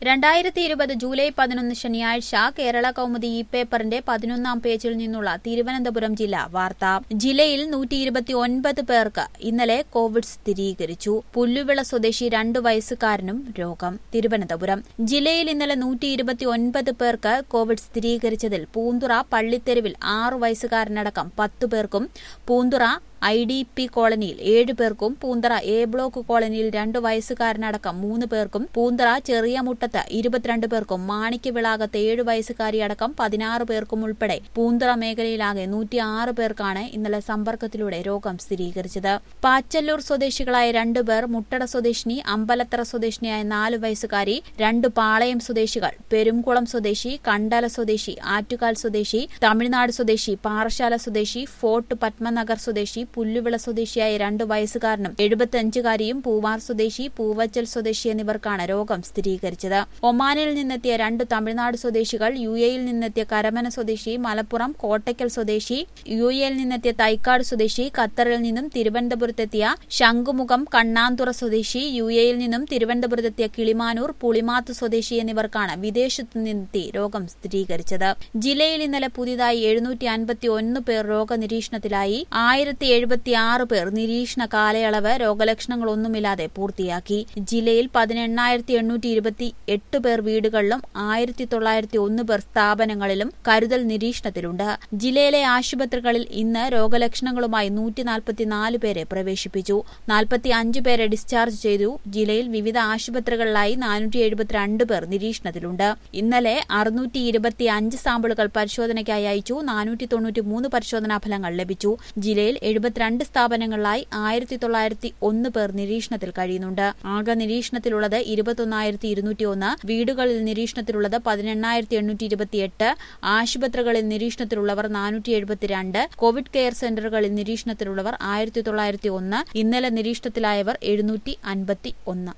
രണ്ടായിരത്തി ഇരുപത് ജൂലൈ പതിനൊന്ന് ശനിയാഴ്ച കേരള കൗമുദി ഇ പേപ്പറിന്റെ പതിനൊന്നാം പേജിൽ നിന്നുള്ള തിരുവനന്തപുരം ജില്ലാ വാർത്ത ജില്ലയിൽ നൂറ്റി ഇരുപത്തി ഒൻപത് പേർക്ക് ഇന്നലെ കോവിഡ് സ്ഥിരീകരിച്ചു പുല്ലുവിള സ്വദേശി രണ്ടു വയസ്സുകാരനും രോഗം തിരുവനന്തപുരം ജില്ലയിൽ ഇന്നലെ നൂറ്റി ഇരുപത്തി ഒൻപത് പേർക്ക് കോവിഡ് സ്ഥിരീകരിച്ചതിൽ പൂന്തുറ പള്ളിത്തെരുവിൽ ആറു വയസ്സുകാരനടക്കം പത്തു പേർക്കും പൂന്തുറ ഐ ഡി പി കോളനിയിൽ ഏഴ് പേർക്കും പൂന്തറ എ ബ്ലോക്ക് കോളനിയിൽ രണ്ട് വയസ്സുകാരനടക്കം മൂന്ന് പേർക്കും പൂന്തറ ചെറിയ മുട്ടത്ത് ഇരുപത്തിരണ്ട് പേർക്കും മാണിക്യവിളാകത്ത് ഏഴ് വയസ്സുകാരിയടക്കം പതിനാറ് പേർക്കും ഉൾപ്പെടെ പൂന്തറ മേഖലയിലാകെ നൂറ്റിയാറ് പേർക്കാണ് ഇന്നലെ സമ്പർക്കത്തിലൂടെ രോഗം സ്ഥിരീകരിച്ചത് പാച്ചല്ലൂർ സ്വദേശികളായ രണ്ടുപേർ മുട്ടട സ്വദേശിനി അമ്പലത്തറ സ്വദേശിനിയായ നാല് വയസ്സുകാരി രണ്ട് പാളയം സ്വദേശികൾ പെരുംകുളം സ്വദേശി കണ്ടല സ്വദേശി ആറ്റുകാൽ സ്വദേശി തമിഴ്നാട് സ്വദേശി പാറശാല സ്വദേശി ഫോർട്ട് പത്മനഗർ സ്വദേശി പുല്ലുവിള സ്വദേശിയായ രണ്ട് വയസ്സുകാരനും എഴുപത്തിയഞ്ചുകാരിയും പൂവാർ സ്വദേശി പൂവച്ചൽ സ്വദേശി എന്നിവർക്കാണ് രോഗം സ്ഥിരീകരിച്ചത് ഒമാനിൽ നിന്നെത്തിയ രണ്ട് തമിഴ്നാട് സ്വദേശികൾ യു എയിൽ നിന്നെത്തിയ കരമന സ്വദേശി മലപ്പുറം കോട്ടയ്ക്കൽ സ്വദേശി യു എയിൽ നിന്നെത്തിയ തൈക്കാട് സ്വദേശി ഖത്തറിൽ നിന്നും തിരുവനന്തപുരത്തെത്തിയ ശംഖുമുഖം കണ്ണാന്തുറ സ്വദേശി യു എയിൽ നിന്നും തിരുവനന്തപുരത്തെത്തിയ കിളിമാനൂർ പുളിമാത്ത് സ്വദേശി എന്നിവർക്കാണ് വിദേശത്തു നിന്നെത്തി രോഗം സ്ഥിരീകരിച്ചത് ജില്ലയിൽ ഇന്നലെ പുതിയതായി എഴുന്നൂറ്റി അൻപത്തി ഒന്ന് പേർ രോഗനിരീക്ഷണത്തിലായി ആയിരത്തി എഴുപത്തിയാറ് പേർ നിരീക്ഷണ കാലയളവ് രോഗലക്ഷണങ്ങളൊന്നുമില്ലാതെ പൂർത്തിയാക്കി ജില്ലയിൽ പതിനെണ്ണായിരത്തി എണ്ണൂറ്റി ഇരുപത്തി എട്ട് പേർ വീടുകളിലും ആയിരത്തി തൊള്ളായിരത്തി ഒന്ന് പേർ സ്ഥാപനങ്ങളിലും കരുതൽ നിരീക്ഷണത്തിലുണ്ട് ജില്ലയിലെ ആശുപത്രികളിൽ ഇന്ന് രോഗലക്ഷണങ്ങളുമായി നൂറ്റി നാൽപ്പത്തിനാല് പേരെ പ്രവേശിപ്പിച്ചു നാൽപ്പത്തി അഞ്ച് പേരെ ഡിസ്ചാർജ് ചെയ്തു ജില്ലയിൽ വിവിധ ആശുപത്രികളിലായി നാനൂറ്റി എഴുപത്തിരണ്ട് പേർ നിരീക്ഷണത്തിലുണ്ട് ഇന്നലെ അറുന്നൂറ്റി ഇരുപത്തി അഞ്ച് സാമ്പിളുകൾ പരിശോധനയ്ക്കായി അയച്ചു നാനൂറ്റി തൊണ്ണൂറ്റി മൂന്ന് പരിശോധനാ ഫലങ്ങൾ ലഭിച്ചു ജില്ലയിൽ എഴുപത്തിരണ്ട് സ്ഥാപനങ്ങളിലായി ആയിരത്തി തൊള്ളായിരത്തി ഒന്ന് പേർ നിരീക്ഷണത്തിൽ കഴിയുന്നുണ്ട് ആകെ നിരീക്ഷണത്തിലുള്ളത് ഇരുപത്തൊന്നായിരത്തി ഇരുന്നൂറ്റി ഒന്ന് വീടുകളിൽ നിരീക്ഷണത്തിലുള്ളത് പതിനെണ്ണായിരത്തി എണ്ണൂറ്റി ഇരുപത്തിയെട്ട് ആശുപത്രികളിൽ നിരീക്ഷണത്തിലുള്ളവർ നാനൂറ്റി എഴുപത്തിരണ്ട് കോവിഡ് കെയർ സെന്ററുകളിൽ നിരീക്ഷണത്തിലുള്ളവർ ആയിരത്തി തൊള്ളായിരത്തി ഒന്ന് ഇന്നലെ നിരീക്ഷണത്തിലായവർ എഴുന്നൂറ്റി അൻപത്തി ഒന്ന്